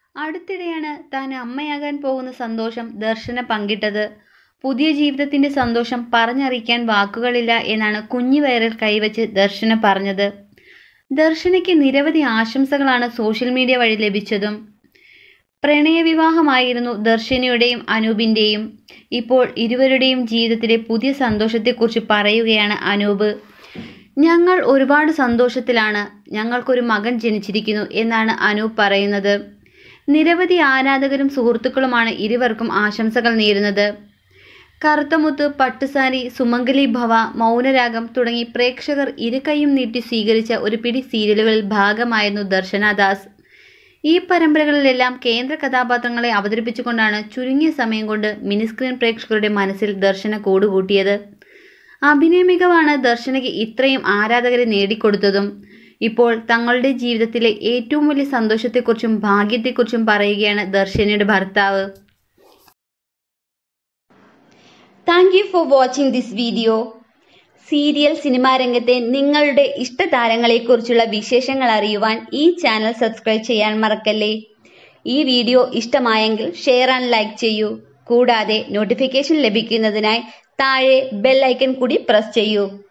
അടുത്തിടെയാണ് താൻ അമ്മയാകാൻ പോകുന്ന സന്തോഷം ദർശന പങ്കിട്ടത് പുതിയ ജീവിതത്തിന്റെ സന്തോഷം പറഞ്ഞറിയിക്കാൻ വാക്കുകളില്ല എന്നാണ് കുഞ്ഞു വയറിൽ കൈവച്ച് ദർശന പറഞ്ഞത് ദർശനയ്ക്ക് നിരവധി ആശംസകളാണ് സോഷ്യൽ മീഡിയ വഴി ലഭിച്ചതും പ്രണയവിവാഹമായിരുന്നു ദർശനയുടെയും അനൂപിൻ്റെയും ഇപ്പോൾ ഇരുവരുടെയും ജീവിതത്തിലെ പുതിയ സന്തോഷത്തെക്കുറിച്ച് പറയുകയാണ് അനൂപ് ഞങ്ങൾ ഒരുപാട് സന്തോഷത്തിലാണ് ഞങ്ങൾക്കൊരു മകൻ ജനിച്ചിരിക്കുന്നു എന്നാണ് അനൂപ് പറയുന്നത് നിരവധി ആരാധകരും സുഹൃത്തുക്കളുമാണ് ഇരുവർക്കും ആശംസകൾ നേരുന്നത് കറുത്തമുത്ത് പട്ടുസാരി സുമംഗലി ഭവ മൗനരാഗം തുടങ്ങി പ്രേക്ഷകർ ഇരുകൈയും നീട്ടി സ്വീകരിച്ച ഒരു പിടി സീരിയലുകളിൽ ഭാഗമായിരുന്നു ദർശനാദാസ് ഈ പരമ്പരകളിലെല്ലാം കേന്ദ്ര കഥാപാത്രങ്ങളെ അവതരിപ്പിച്ചുകൊണ്ടാണ് ചുരുങ്ങിയ സമയം കൊണ്ട് മിനിസ്ക്രീൻ പ്രേക്ഷകരുടെ മനസ്സിൽ ദർശന കൂടുകൂട്ടിയത് അഭിനയ മികവാണ് ദർശനയ്ക്ക് ഇത്രയും ആരാധകരെ നേടിക്കൊടുത്തതും ഇപ്പോൾ തങ്ങളുടെ ജീവിതത്തിലെ ഏറ്റവും വലിയ സന്തോഷത്തെക്കുറിച്ചും ഭാഗ്യത്തെക്കുറിച്ചും പറയുകയാണ് ദർശനയുടെ ഭർത്താവ് thank you for watching this video serial സിനിമാ രംഗത്തെ നിങ്ങളുടെ ഇഷ്ടതാരങ്ങളെക്കുറിച്ചുള്ള വിശേഷങ്ങൾ അറിയുവാൻ ഈ ചാനൽ സബ്സ്ക്രൈബ് ചെയ്യാൻ മറക്കല്ലേ ഈ വീഡിയോ ഇഷ്ടമായെങ്കിൽ ഷെയർ ആൻഡ് ലൈക്ക് ചെയ്യൂ കൂടാതെ നോട്ടിഫിക്കേഷൻ ലഭിക്കുന്നതിനായി താഴെ ബെൽ ഐക്കൺ കൂടി പ്രസ് ചെയ്യൂ